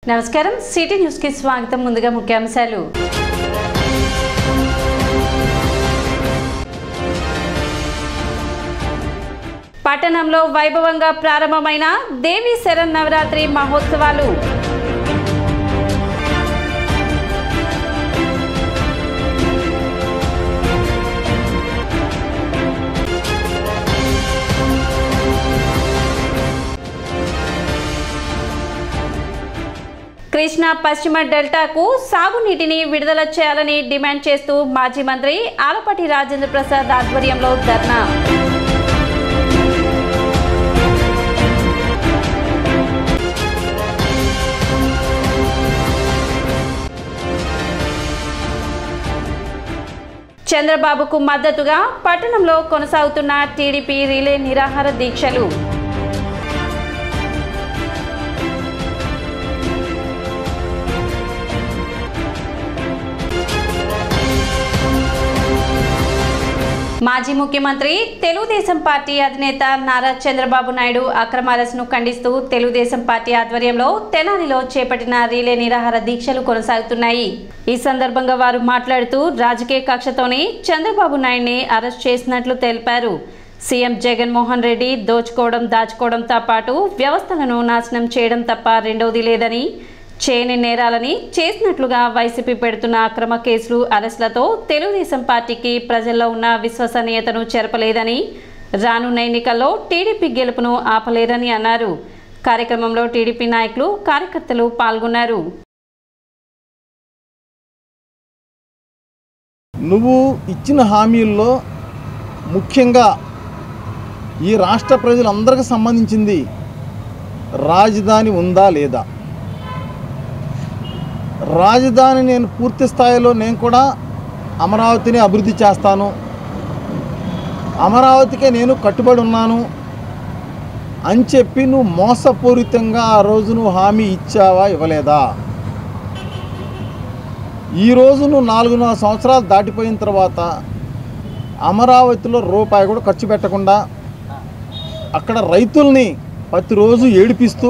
నమస్కారం city news కి స్వాగతం ముందుగా ముఖ్యాంశాలు పట్టణంలో వైభవంగా ప్రారంభమైన దేవి శరన్నవరాత్రి మహోత్సవాలు కృష్ణా పశ్చిమ డెల్టాకు సాగునీటిని విడుదల చేయాలని డిమాండ్ చేస్తూ మాజీ మంత్రి ఆలపాటి రాజేంద్ర ప్రసాద్ ఆధ్వర్యంలో ధర్నా చంద్రబాబుకు మద్దతుగా పట్టణంలో కొనసాగుతున్న టీడీపీ రిలే నిరాహార దీక్షలు మాజీ ముఖ్యమంత్రి తెలుగుదేశం పార్టీ అధినేత నారా చంద్రబాబు నాయుడు అక్రమారస్ను ఖండిస్తూ తెలుగుదేశం పార్టీ ఆధ్వర్యంలో తెనాలిలో చేపట్టిన రీలే నిరాహార దీక్షలు కొనసాగుతున్నాయి ఈ సందర్భంగా వారు మాట్లాడుతూ రాజకీయ కక్షతోనే చంద్రబాబు నాయుడిని అరెస్ట్ చేసినట్లు తెలిపారు సీఎం జగన్మోహన్ రెడ్డి దోచుకోవడం దాచుకోవడంతో పాటు వ్యవస్థలను నాశనం చేయడం తప్ప రెండవది లేదని చేయని నేరాలని చేసినట్లుగా వైసీపీ పెడుతున్న అక్రమ కేసులు అరెస్టులతో తెలుగుదేశం పార్టీకి ప్రజల్లో ఉన్న విశ్వసనీయతను చెరపలేదని రానున్న ఎన్నికల్లో టీడీపీ గెలుపును ఆపలేరని అన్నారు కార్యక్రమంలో టీడీపీ నాయకులు కార్యకర్తలు పాల్గొన్నారు నువ్వు ఇచ్చిన హామీల్లో ముఖ్యంగా ఈ రాష్ట్ర ప్రజలందరికీ సంబంధించింది రాజధాని ఉందా లేదా రాజధాని నేను పూర్తి స్థాయిలో నేను కూడా అమరావతిని అభివృద్ధి చేస్తాను అమరావతికే నేను కట్టుబడి ఉన్నాను అని చెప్పి నువ్వు మోసపూరితంగా ఆ రోజు నువ్వు హామీ ఇచ్చావా ఇవ్వలేదా ఈరోజు నువ్వు నాలుగున్నర సంవత్సరాలు దాటిపోయిన తర్వాత అమరావతిలో రూపాయి కూడా ఖర్చు పెట్టకుండా అక్కడ రైతుల్ని ప్రతిరోజు ఏడిపిస్తూ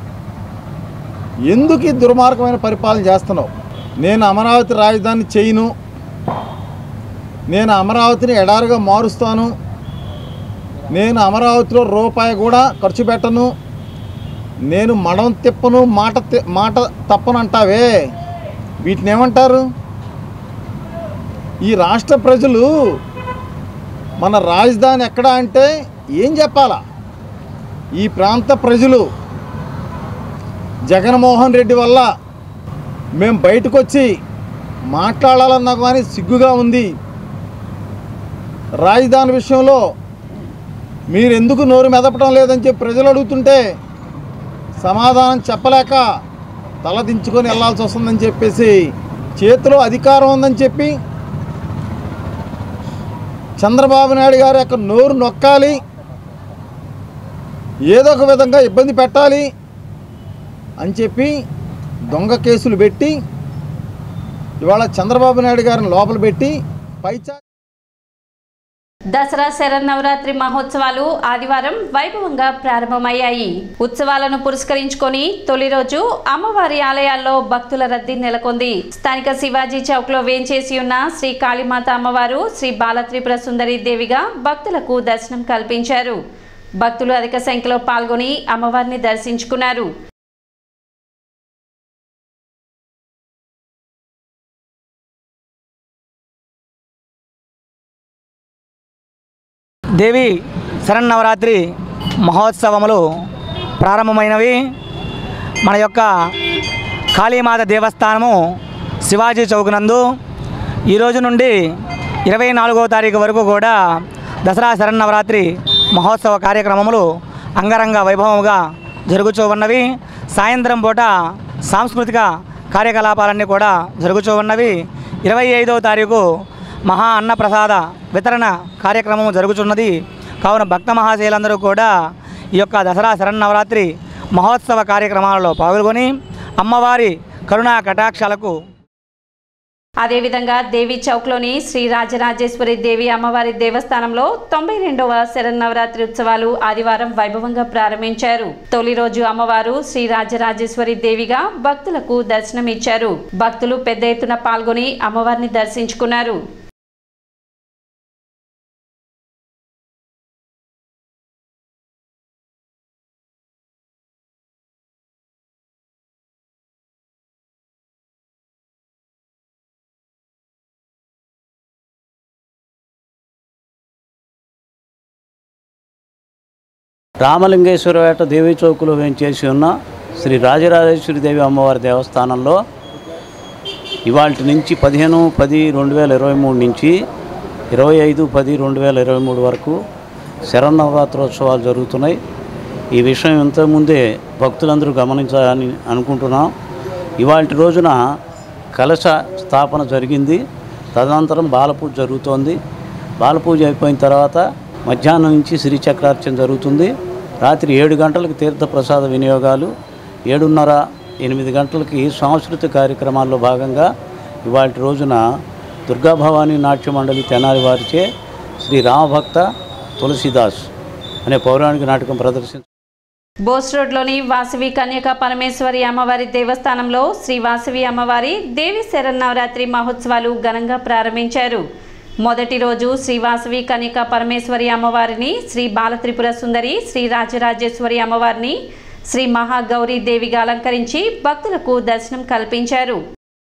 ఎందుకు ఈ దుర్మార్గమైన పరిపాలన చేస్తున్నావు నేను అమరావతి రాజధాని చేయను నేను అమరావతిని ఎడారుగా మారుస్తాను నేను అమరావతిలో రూపాయి కూడా ఖర్చు పెట్టను నేను మడం తిప్పను మాట తి- మాట తప్పను అంటావే వీటిని ఏమంటారు ఈ రాష్ట్ర ప్రజలు మన రాజధాని ఎక్కడ అంటే ఏం చెప్పాలా ఈ ప్రాంత ప్రజలు జగన్మోహన్ రెడ్డి వల్ల మేము బయటకు వచ్చి మాట్లాడాలన్నా కానీ సిగ్గుగా ఉంది రాజధాని విషయంలో మీరు ఎందుకు నోరు మెదపడం లేదని చెప్పి ప్రజలు అడుగుతుంటే సమాధానం చెప్పలేక తల దించుకొని వెళ్ళాల్సి వస్తుందని చెప్పేసి చేతిలో అధికారం ఉందని చెప్పి చంద్రబాబు నాయుడు గారి యొక్క నోరు నొక్కాలి ఏదో ఒక విధంగా ఇబ్బంది పెట్టాలి అని చెప్పి దొంగ కేసులు పెట్టి ఇవాళ చంద్రబాబు నాయుడు గారిని లోపల పెట్టి పైచా దసరా శరన్నవరాత్రి మహోత్సవాలు ఆదివారం వైభవంగా ప్రారంభమయ్యాయి ఉత్సవాలను పురస్కరించుకొని తొలి రోజు అమ్మవారి ఆలయాల్లో భక్తుల రద్దీ నెలకొంది స్థానిక శివాజీ చౌక్ లో వేంచేసి ఉన్న శ్రీ కాళీమాత అమ్మవారు శ్రీ బాలత్రిపుర సుందరి దేవిగా భక్తులకు దర్శనం కల్పించారు భక్తులు అధిక సంఖ్యలో పాల్గొని అమ్మవారిని దర్శించుకున్నారు దేవి శరన్నవరాత్రి మహోత్సవములు ప్రారంభమైనవి మన యొక్క కాళీమాత దేవస్థానము శివాజీ చౌక్ నందు ఈరోజు నుండి ఇరవై నాలుగవ తారీఖు వరకు కూడా దసరా శరన్నవరాత్రి మహోత్సవ కార్యక్రమములు అంగరంగ వైభవముగా జరుగుతూ ఉన్నవి సాయంత్రం పూట సాంస్కృతిక కార్యకలాపాలన్నీ కూడా జరుగుతూ ఉన్నవి ఇరవై ఐదవ తారీఖు మహా అన్నప్రసాద వితరణ కార్యక్రమం జరుగుతున్నది కావున భక్త మహాశయులందరూ కూడా ఈ యొక్క దసరా శరన్నవరాత్రి మహోత్సవ కార్యక్రమాలలో పాల్గొని అమ్మవారి కరుణా కటాక్షాలకు అదేవిధంగా దేవి చౌక్లోని శ్రీ రాజరాజేశ్వరి దేవి అమ్మవారి దేవస్థానంలో తొంభై రెండవ శరన్నవరాత్రి ఉత్సవాలు ఆదివారం వైభవంగా ప్రారంభించారు తొలి రోజు అమ్మవారు శ్రీ రాజరాజేశ్వరి దేవిగా భక్తులకు దర్శనమిచ్చారు భక్తులు పెద్ద ఎత్తున పాల్గొని అమ్మవారిని దర్శించుకున్నారు రామలింగేశ్వరపేట దేవి చౌకులో వేంచేసి ఉన్న శ్రీ రాజరాజేశ్వరి దేవి అమ్మవారి దేవస్థానంలో ఇవాళ నుంచి పదిహేను పది రెండు వేల ఇరవై మూడు నుంచి ఇరవై ఐదు పది రెండు వేల ఇరవై మూడు వరకు శరన్నవరాత్రోత్సవాలు జరుగుతున్నాయి ఈ విషయం ఇంతకుముందే భక్తులందరూ గమనించాలని అనుకుంటున్నాం ఇవాళ రోజున కలశ స్థాపన జరిగింది తదనంతరం బాలపూజ జరుగుతోంది బాలపూజ అయిపోయిన తర్వాత మధ్యాహ్నం నుంచి శ్రీచక్రార్చన జరుగుతుంది రాత్రి ఏడు గంటలకు తీర్థప్రసాద వినియోగాలు ఏడున్నర ఎనిమిది గంటలకి సాంస్కృతిక కార్యక్రమాల్లో భాగంగా ఇవాళ రోజున దుర్గాభవాని నాట్య మండలి తెనాలి వారిచే శ్రీ రామభక్త తులసిదాస్ అనే పౌరాణిక నాటకం ప్రదర్శించ బోస్ రోడ్లోని వాసవి కన్యక పరమేశ్వరి అమ్మవారి దేవస్థానంలో శ్రీ వాసవి అమ్మవారి దేవి శరన్నవరాత్రి మహోత్సవాలు ఘనంగా ప్రారంభించారు మొదటి రోజు శ్రీ వాసవి కన్యక పరమేశ్వరి అమ్మవారిని శ్రీ బాలత్రిపుర సుందరి శ్రీ రాజరాజేశ్వరి అమ్మవారిని శ్రీ మహాగౌరీ దేవిగా అలంకరించి భక్తులకు దర్శనం కల్పించారు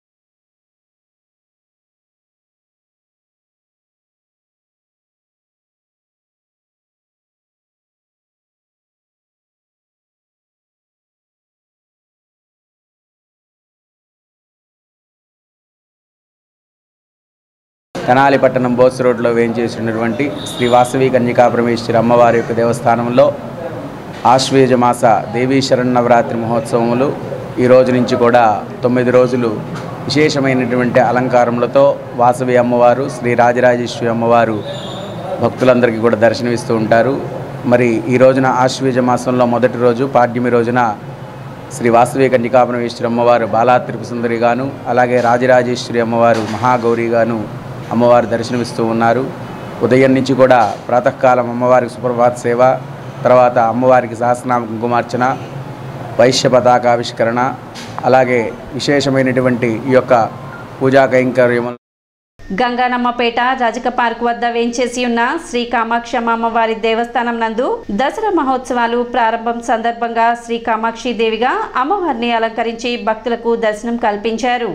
తెనాలి పట్టణం బోస్ రోడ్లో వేయించేసినటువంటి శ్రీ వాసవి కన్యకా పరమేశ్వరి అమ్మవారి యొక్క దేవస్థానంలో ఆశ్వేజ మాస దేవీ శరన్నవరాత్రి మహోత్సవములు ఈ రోజు నుంచి కూడా తొమ్మిది రోజులు విశేషమైనటువంటి అలంకారములతో వాసవి అమ్మవారు శ్రీ రాజరాజేశ్వరి అమ్మవారు భక్తులందరికీ కూడా దర్శనమిస్తూ ఉంటారు మరి ఈ రోజున ఆశ్వేజ మాసంలో మొదటి రోజు పాడ్యమి రోజున శ్రీ వాసవి కన్యకాపరమేశ్వరి అమ్మవారు బాలా త్రిపు సుందరి గాను అలాగే రాజరాజేశ్వరి అమ్మవారు మహాగౌరి గాను అమ్మవారు దర్శనమిస్తూ ఉన్నారు ఉదయం నుంచి కూడా ప్రాతకాలం అమ్మవారికి సుప్రభాత సేవ తర్వాత అమ్మవారికి సహస్రనామ కుంకుమార్చన వైశ్య పతాకావిష్కరణ అలాగే విశేషమైనటువంటి ఈ యొక్క పూజా కైంకర్యములు గంగానమ్మపేట రజక పార్క్ వద్ద వేంచేసి ఉన్న శ్రీ కామాక్షమ్మ అమ్మవారి దేవస్థానం నందు దసరా మహోత్సవాలు ప్రారంభం సందర్భంగా శ్రీ కామాక్షి దేవిగా అమ్మవారిని అలంకరించి భక్తులకు దర్శనం కల్పించారు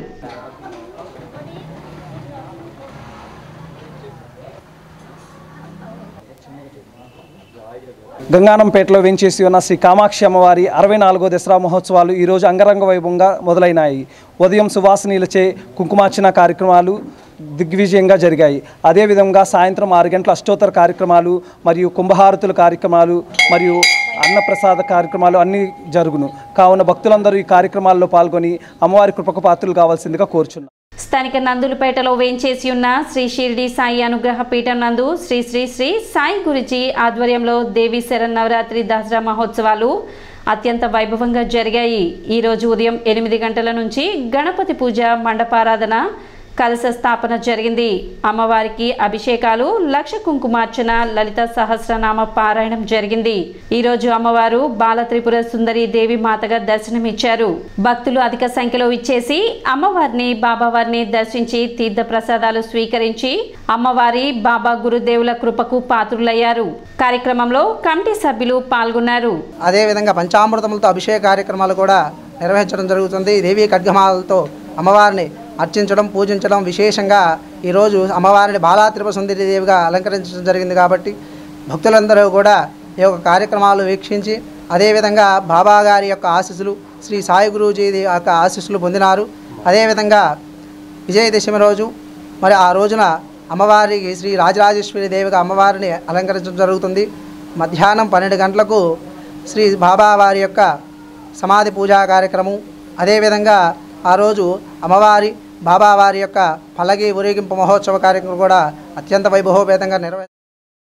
గంగానంపేటలో వేంచేసి ఉన్న శ్రీ కామాక్షి అమ్మవారి అరవై నాలుగో దసరా మహోత్సవాలు ఈరోజు అంగరంగ వైభవంగా మొదలైనాయి ఉదయం సువాసనీలచే కుంకుమార్చన కార్యక్రమాలు దిగ్విజయంగా జరిగాయి అదేవిధంగా సాయంత్రం ఆరు గంటల అష్టోత్తర కార్యక్రమాలు మరియు కుంభహారతుల కార్యక్రమాలు మరియు అన్నప్రసాద కార్యక్రమాలు అన్నీ జరుగును కావున భక్తులందరూ ఈ కార్యక్రమాల్లో పాల్గొని అమ్మవారి కృపకు పాత్రలు కావాల్సిందిగా కోరుచున్నాను స్థానిక నందులపేటలో వేంచేసి ఉన్న శ్రీ షిరిడి సాయి అనుగ్రహ పీఠం నందు శ్రీ శ్రీ శ్రీ సాయి గురుజీ ఆధ్వర్యంలో దేవి శరన్నవరాత్రి దసరా మహోత్సవాలు అత్యంత వైభవంగా జరిగాయి ఈరోజు ఉదయం ఎనిమిది గంటల నుంచి గణపతి పూజ మండపారాధన కలశ స్థాపన జరిగింది అమ్మవారికి అభిషేకాలు లక్ష కుంకుమార్చన లలిత సహస్రనామ పారాయణం జరిగింది ఈరోజు అమ్మవారు బాలత్రిపుర సుందరి దేవి మాతగా దర్శనమిచ్చారు భక్తులు అధిక సంఖ్యలో ఇచ్చేసి అమ్మవారిని బాబావారిని దర్శించి తీర్థ ప్రసాదాలు స్వీకరించి అమ్మవారి బాబా గురుదేవుల కృపకు పాత్రులయ్యారు కార్యక్రమంలో కమిటీ సభ్యులు పాల్గొన్నారు అదేవిధంగా పంచామృతములతో అభిషేక కార్యక్రమాలు కూడా నిర్వహించడం జరుగుతుంది దేవీ ఖడ్గమాలతో అమ్మవారిని అర్చించడం పూజించడం విశేషంగా ఈరోజు అమ్మవారిని బాలా త్రిపుర సుందరి దేవిగా అలంకరించడం జరిగింది కాబట్టి భక్తులందరూ కూడా ఈ యొక్క కార్యక్రమాలు వీక్షించి అదేవిధంగా బాబా గారి యొక్క ఆశీస్సులు శ్రీ సాయి గురూజీ యొక్క ఆశీస్సులు పొందినారు అదేవిధంగా విజయదశమి రోజు మరి ఆ రోజున అమ్మవారికి శ్రీ రాజరాజేశ్వరి దేవిగా అమ్మవారిని అలంకరించడం జరుగుతుంది మధ్యాహ్నం పన్నెండు గంటలకు శ్రీ బాబా వారి యొక్క సమాధి పూజా కార్యక్రమం అదేవిధంగా ఆ రోజు అమ్మవారి బాబా వారి యొక్క పల్లకి ఊరేగింపు మహోత్సవ కార్యక్రమం కూడా అత్యంత వైభవోపేతంగా నిర్వహించారు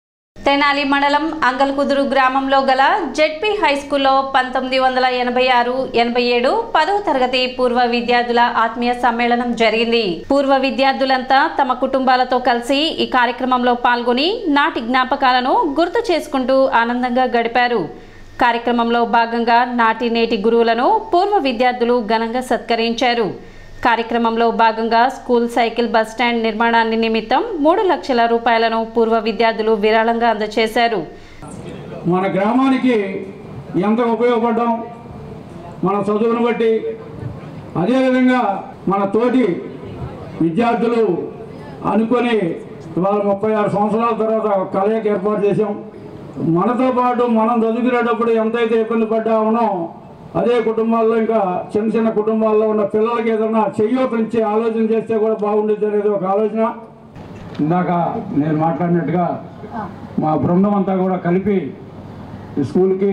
తెనాలి మండలం అంగల్కుదురు గ్రామంలో గల జెడ్పీ హై స్కూల్లో పంతొమ్మిది వందల ఎనభై ఆరు ఎనభై ఏడు పదవ తరగతి పూర్వ విద్యార్థుల ఆత్మీయ సమ్మేళనం జరిగింది పూర్వ విద్యార్థులంతా తమ కుటుంబాలతో కలిసి ఈ కార్యక్రమంలో పాల్గొని నాటి జ్ఞాపకాలను గుర్తు చేసుకుంటూ ఆనందంగా గడిపారు కార్యక్రమంలో భాగంగా నాటి నేటి గురువులను పూర్వ విద్యార్థులు ఘనంగా సత్కరించారు కార్యక్రమంలో భాగంగా స్కూల్ సైకిల్ బస్ స్టాండ్ నిర్మాణాన్ని నిమిత్తం మూడు లక్షల రూపాయలను పూర్వ విద్యార్థులు విరాళంగా అందజేశారు మన గ్రామానికి ఎంత ఉపయోగపడ్డాం మన చదువును బట్టి అదేవిధంగా మన తోటి విద్యార్థులు అనుకొని ఇవాళ ముప్పై ఆరు సంవత్సరాల తర్వాత కలయిక ఏర్పాటు చేశాం మనతో పాటు మనం చదువుకునేటప్పుడు ఎంతైతే ఇబ్బంది పడ్డామనో అదే కుటుంబాల్లో ఇంకా చిన్న చిన్న కుటుంబాల్లో ఉన్న పిల్లలకి ఏదన్నా చెయ్యోపించి ఆలోచన చేస్తే కూడా బాగుండేది అనేది ఒక ఆలోచన ఇందాక నేను మాట్లాడినట్టుగా మా బృందం అంతా కూడా కలిపి ఈ స్కూల్కి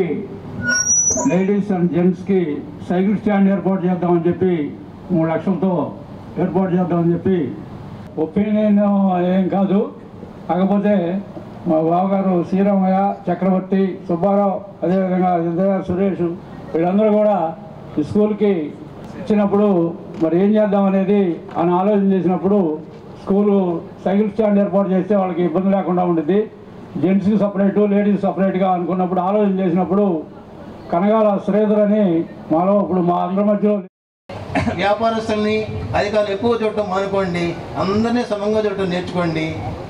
లేడీస్ అండ్ జెంట్స్కి సైకిల్ స్టాండ్ ఏర్పాటు చేద్దామని చెప్పి మూడు లక్షలతో ఏర్పాటు చేద్దామని చెప్పి ఒపీనియన్ ఏం కాదు కాకపోతే మా బావగారు శ్రీరామయ్య చక్రవర్తి సుబ్బారావు అదేవిధంగా విజయ సురేష్ వీళ్ళందరూ కూడా ఈ స్కూల్కి ఇచ్చినప్పుడు మరి ఏం చేద్దాం అనేది అని ఆలోచన చేసినప్పుడు స్కూలు సైకిల్ స్టాండ్ ఏర్పాటు చేస్తే వాళ్ళకి ఇబ్బంది లేకుండా ఉంటుంది జెంట్స్కి సపరేటు లేడీస్ సపరేట్గా అనుకున్నప్పుడు ఆలోచన చేసినప్పుడు కనగాల శ్రీధర్ అని మాలో ఇప్పుడు మా అందరి మధ్యలో వ్యాపారస్తుల్ని అధికారులు ఎక్కువ చూడటం మానుకోండి అందరినీ సమంగా చూడటం నేర్చుకోండి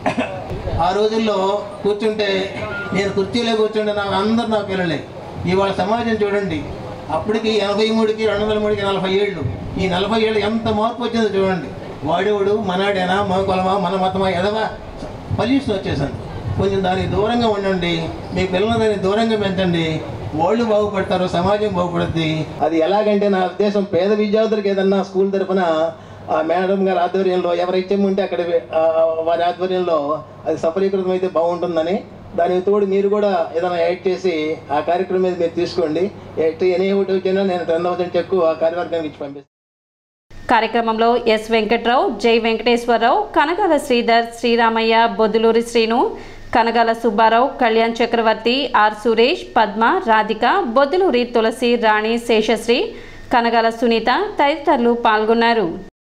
ఆ రోజుల్లో కూర్చుంటే నేను కుర్చీలో కూర్చుంటే నాకు అందరు నా పిల్లలే ఇవాళ సమాజం చూడండి అప్పటికి ఎనభై మూడుకి రెండు వందల మూడుకి నలభై ఏళ్ళు ఈ నలభై ఏళ్ళు ఎంత మార్పు వచ్చిందో చూడండి వాడేవాడు మనాడేనా మన కులమా మన మతమా ఎదవా పొల్యూషన్ వచ్చేసింది కొంచెం దానికి దూరంగా ఉండండి మీ పిల్లలు దానికి దూరంగా పెంచండి వాళ్ళు బాగుపడతారు సమాజం బాగుపడుద్ది అది ఎలాగంటే నా ఉద్దేశం పేద విద్యార్థులకు ఏదన్నా స్కూల్ తరపున ఆ మేడం గారి ఆధ్వర్యంలో ఎవరు ఇచ్చేం ఉంటే అక్కడ ఆ, వారి ఆధ్వర్యంలో అది సఫలీకృతం అయితే బాగుంటుందని దానికి తోడు మీరు కూడా ఏదైనా యాడ్ చేసి ఆ కార్యక్రమం మీద మీరు తీసుకోండి ఎట్ ఎనీ ఒకటి వచ్చినా నేను టెన్ థౌసండ్ చెక్ ఆ కార్యవర్గానికి ఇచ్చి పంపిస్తాను కార్యక్రమంలో S Venkatrao J Venkateswararao Kanagala Sridhar Sriramaiah Bodduluri Srinu Kanagala Subbarao Kalyan Chakravarthy R Suresh Padma Radhika Bodduluri Tulasi Rani Seshasri Kanagala Sunitha తదితరులు పాల్గొన్నారు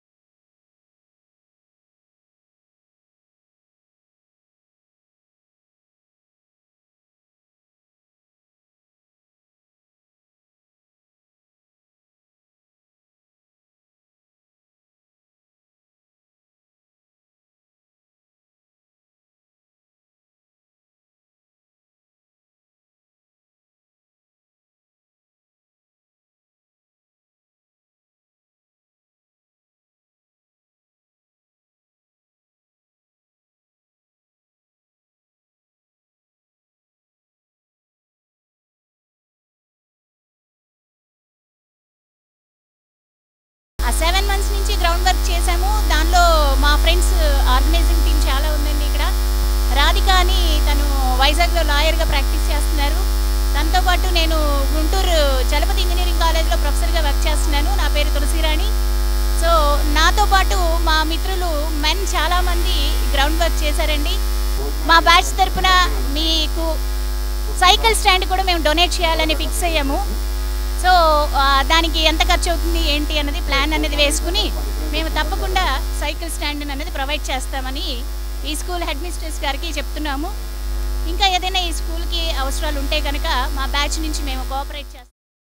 ఆ సెవెన్ మంత్స్ నుంచి గ్రౌండ్ వర్క్ చేశాము దానిలో మా ఫ్రెండ్స్ ఆర్గనైజింగ్ టీం చాలా ఉందండి ఇక్కడ రాధిక అని తను వైజాగ్లో లాయర్గా ప్రాక్టీస్ చేస్తున్నారు తనతో పాటు నేను గుంటూరు చలపతి ఇంజనీరింగ్ కాలేజ్లో ప్రొఫెసర్గా వర్క్ చేస్తున్నాను నా పేరు తులసిరాణి సో నాతో పాటు మా మిత్రులు మెన్ చాలామంది గ్రౌండ్ వర్క్ చేశారండి మా బ్యాచ్ తరపున మీకు సైకిల్ స్టాండ్ కూడా మేము డొనేట్ చేయాలని ఫిక్స్ అయ్యాము సో ఆ, దానికి ఎంత ఖర్చు అవుతుంది ఏంటి అన్నది ప్లాన్ అనేది వేసుకుని మేము తప్పకుండా సైకిల్ స్టాండ్ అనేది ప్రొవైడ్ చేస్తామని ఈ స్కూల్ హెడ్ మిస్ట్రెస్ గారికి చెప్తున్నాము ఇంకా ఏదైనా ఈ స్కూల్కి అవసరాలు ఉంటే కనుక మా బ్యాచ్ నుంచి మేము కోఆపరేట్ చేస్తాం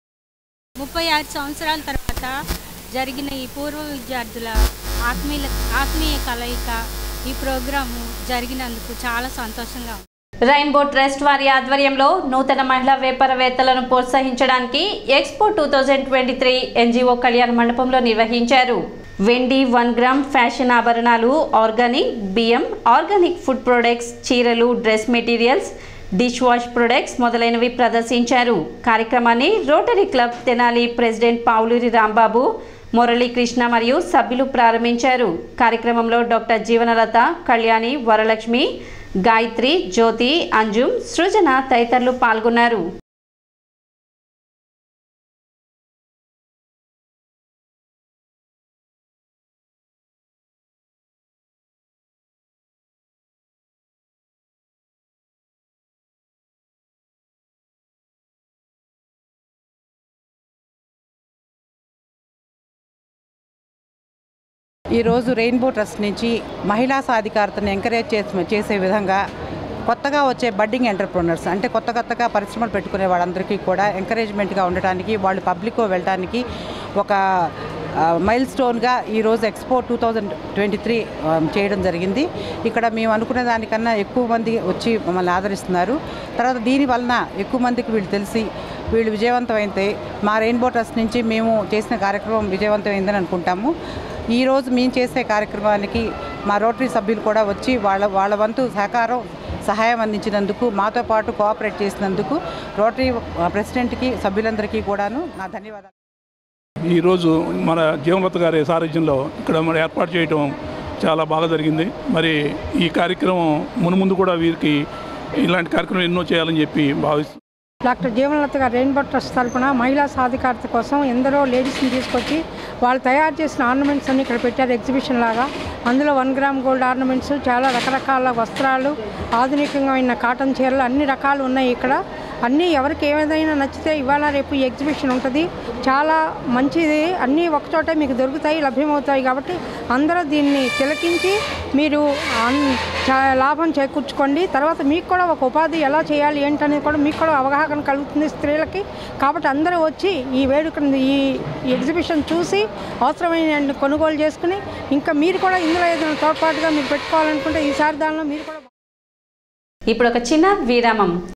ముప్పై ఆరు సంవత్సరాల తర్వాత జరిగిన ఈ పూర్వ విద్యార్థుల ఆత్మీయ ఆత్మీయ కలయిక ఈ ప్రోగ్రాము జరిగినందుకు చాలా సంతోషంగా ఉంది రైన్బో ట్రస్ట్ వారి ఆధ్వర్యంలో నూతన మహిళా వ్యాపారవేత్తలను ప్రోత్సహించడానికి expo two thousand twenty three NGO కళ్యాణ మండపంలో నిర్వహించారు వెండి వన్ గ్రామ్ ఫ్యాషన్ ఆభరణాలు ఆర్గానిక్ బియ్యం ఆర్గానిక్ ఫుడ్ ప్రొడక్ట్స్ చీరలు dress materials dish wash products మొదలైనవి ప్రదర్శించారు కార్యక్రమాన్ని Rotary Club Tenali president Pavuluri Rambabu Muralikrishna మరియు సభ్యులు ప్రారంభించారు కార్యక్రమంలో డాక్టర్ జీవనలత కళ్యాణి వరలక్ష్మి గాయత్రి జ్యోతి అంజుమ్ సృజన తదితరులు పాల్గొన్నారు ఈరోజు రెయిన్బో ట్రస్ట్ నుంచి మహిళా సాధికారతను ఎంకరేజ్ చేసే చేసే విధంగా కొత్తగా వచ్చే బడ్డింగ్ ఎంటర్ప్రినర్స్ అంటే కొత్త కొత్తగా పరిశ్రమలు పెట్టుకునే వాళ్ళందరికీ కూడా ఎంకరేజ్మెంట్గా ఉండటానికి వాళ్ళు పబ్లిక్ వెళ్ళటానికి ఒక మైల్ స్టోన్గా ఈరోజు expo two thousand twenty three చేయడం జరిగింది ఇక్కడ మేము అనుకునే దానికన్నా ఎక్కువ మంది వచ్చి మమ్మల్ని ఆదరిస్తున్నారు తర్వాత దీని వలన ఎక్కువ మందికి వీళ్ళు తెలిసి వీళ్ళు విజయవంతమైతే మా రెయిన్బో ట్రస్ట్ నుంచి మేము చేసిన కార్యక్రమం విజయవంతమైందని అనుకుంటాము ఈరోజు మేము చేసే కార్యక్రమానికి మా రోటరీ సభ్యులు కూడా వచ్చి వాళ్ళ వాళ్ళ వంతు సహకారం సహాయం అందించినందుకు మాతో పాటు కోఆపరేట్ చేసినందుకు రోటరీ ఆ, ప్రెసిడెంట్కి సభ్యులందరికీ కూడాను నా ధన్యవాదాలు ఈరోజు మన జీవమత గారి సారథ్యంలో ఇక్కడ మరి ఏర్పాటు చేయటం చాలా బాగా జరిగింది మరి ఈ కార్యక్రమం మునుముందు కూడా వీరికి ఇలాంటి కార్యక్రమం ఎన్నో చేయాలని చెప్పి భావిస్తున్నాను డాక్టర్ జీవనలత గారు రెయిన్బో ట్రస్ట్ తరపున మహిళా సాధికారత కోసం ఎందరో లేడీస్ని తీసుకొచ్చి వాళ్ళు తయారు చేసిన ఆర్నమెంట్స్ అన్ని ఇక్కడ పెట్టారు ఎగ్జిబిషన్ లాగా అందులో వన్ గ్రామ్ గోల్డ్ ఆర్నమెంట్స్ చాలా రకరకాల వస్త్రాలు ఆధునికంగా కాటన్ చీరలు అన్ని రకాలు ఉన్నాయి ఇక్కడ అన్నీ ఎవరికి ఏదైనా నచ్చితే ఇవాళ రేపు ఈ ఎగ్జిబిషన్ ఉంటుంది చాలా మంచిది అన్నీ ఒకచోటే మీకు దొరుకుతాయి లభ్యమవుతాయి కాబట్టి అందరూ దీన్ని తిలకించి మీరు అన్- చా- లాభం చేకూర్చుకోండి తర్వాత మీకు కూడా ఒక ఉపాధి ఎలా చేయాలి ఏంటనేది కూడా మీకు కూడా అవగాహన కలుగుతుంది స్త్రీలకి కాబట్టి అందరూ వచ్చి ఈ వేడుకను ఈ ఎగ్జిబిషన్ చూసి అవసరమైన కొనుగోలు చేసుకుని ఇంకా మీరు కూడా ఇందులో ఏదైనా తోడ్పాటుగా మీరు పెట్టుకోవాలనుకుంటే ఈసారి దానిలో మీరు కూడా ఇప్పుడు ఒక చిన్న విరామం